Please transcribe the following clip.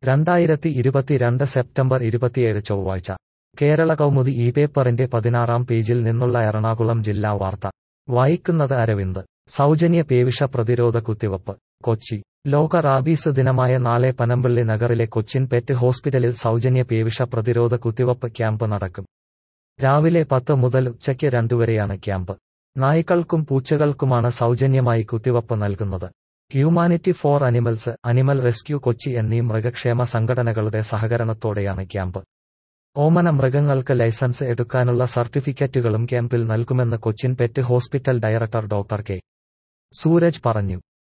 രണ്ടായിരത്തി ഇരുപത്തിരണ്ട് സെപ്റ്റംബർ ഇരുപത്തിയേഴ് ചൊവ്വാഴ്ച കേരള കൗമുദി ഈ പേപ്പറിന്റെ പതിനാറാം പേജിൽ നിന്നുള്ള എറണാകുളം ജില്ലാ വാർത്ത വായിക്കുന്നത് അരവിന്ദ് സൗജന്യ പേവിഷ പ്രതിരോധ കുത്തിവപ്പ് കൊച്ചി ലോക റാബീസ് ദിനമായ നാളെ പനമ്പള്ളി നഗറിലെ കൊച്ചിൻ പെറ്റ് ഹോസ്പിറ്റലിൽ സൗജന്യ പേവിഷ പ്രതിരോധ കുത്തിവപ്പ് ക്യാമ്പ് നടക്കും രാവിലെ പത്ത് മുതൽ ഉച്ചയ്ക്ക് രണ്ടുവരെയാണ് ക്യാമ്പ് നായ്ക്കൾക്കും പൂച്ചകൾക്കുമാണ് സൗജന്യമായി കുത്തിവപ്പ് നൽകുന്നത് humanity for animals animal rescue Kochi എന്നീ മൃഗക്ഷേമ സംഘടനകളുടെ സഹകരണത്തോടെയാണ് ക്യാമ്പ് ഓമന മൃഗങ്ങൾക്ക് ലൈസൻസ് എടുക്കാനുള്ള സർട്ടിഫിക്കറ്റുകളും ക്യാമ്പിൽ നൽകുമെന്ന് Cochin pet hospital director doctor K Sooraj പറഞ്ഞു